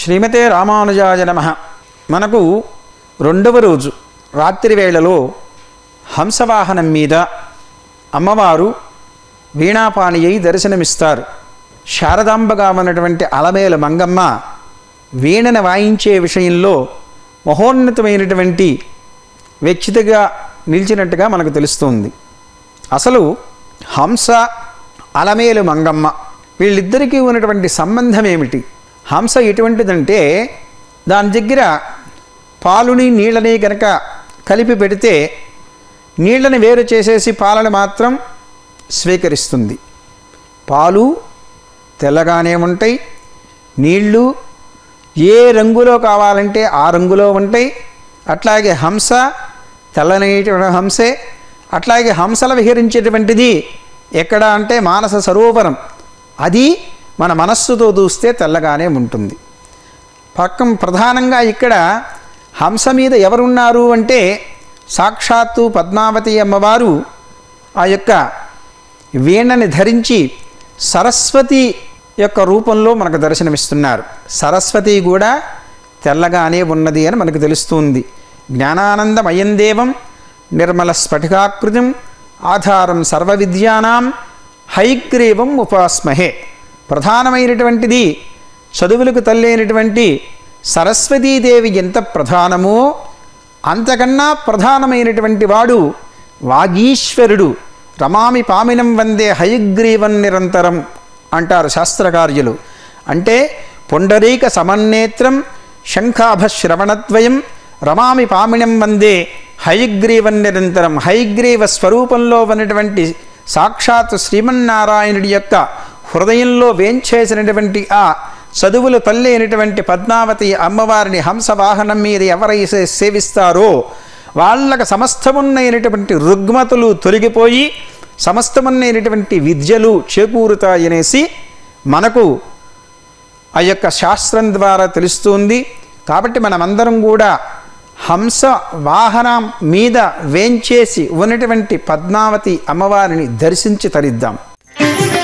శ్రీమతే రామానుజాయ నమ మనకు రెండవ రోజు రాత్రి వేళలో హంసవాహనం మీద అమ్మవారు వీణాపాణి అయి దర్శనమిస్తారు శారదాంబగా ఉన్నటువంటి అలమేల మంగమ్మ వీణను వాయించే విషయంలో మహోన్నతమైనటువంటి వ్యక్తిగా నిలిచినట్టుగా మనకు తెలుస్తుంది అసలు హంస అలమేలు మంగమ్మ వీళ్ళిద్దరికీ ఉన్నటువంటి సంబంధం ఏమిటి హంస ఎటువంటిదంటే దాని దగ్గర పాలుని నీళ్ళని కనుక కలిపి పెడితే నీళ్ళని వేరు చేసేసి పాలను మాత్రం స్వీకరిస్తుంది పాలు తెల్లగానే ఉంటాయి నీళ్ళు ఏ రంగులో కావాలంటే ఆ రంగులో ఉంటాయి అట్లాగే హంస తెల్లనేటువంటి హంసే అట్లాగే హంసలు విహరించేటువంటిది ఎక్కడ అంటే మానస సరోవరం అది మన మనస్సుతో చూస్తే తెల్లగానే ఉంటుంది పక్కం ప్రధానంగా ఇక్కడ హంస మీద ఎవరున్నారు అంటే సాక్షాత్తు పద్మావతి అమ్మవారు ఆ యొక్క వీణని ధరించి సరస్వతి యొక్క రూపంలో మనకు దర్శనమిస్తున్నారు సరస్వతి కూడా తెల్లగానే ఉన్నది అని మనకు తెలుస్తుంది జ్ఞానానందమయం దేవం నిర్మల స్ఫటికాకృతిం ఆధారం సర్వ విద్యానాం హైగ్రీవం ఉపాస్మహే ప్రధానమైనటువంటిది చదువులకు తల్లైనటువంటి సరస్వతీదేవి ఎంత ప్రధానమో అంతకన్నా ప్రధానమైనటువంటి వాడు వాగీశ్వరుడు రమామి పామినం వందే హయగ్రీవన్ నిరంతరం అంటారు శాస్త్రకార్యులు అంటే పొండరీక సమన్నేత్రం శంఖాభ శ్రవణద్వయం రమామి పామిణం వందే హయగ్రీవన్ నిరంతరం హయగ్రీవ స్వరూపంలో ఉన్నటువంటి సాక్షాత్ శ్రీమన్నారాయణుడి యొక్క హృదయంలో వేంచేసినటువంటి ఆ చదువులు తల్లి అయినటువంటి పద్మావతి అమ్మవారిని హంస వాహనం మీద ఎవరైతే సేవిస్తారో వాళ్ళకు సమస్తమున్నైనటువంటి రుగ్మతులు తొలగిపోయి సమస్తమున్నైనటువంటి విద్యలు చేకూరుతాయనేసి మనకు ఆ యొక్క శాస్త్రం ద్వారా తెలుస్తుంది కాబట్టి మనమందరం కూడా హంస వాహనం మీద వేంచేసి ఉన్నటువంటి పద్మావతి అమ్మవారిని దర్శించి తరిద్దాం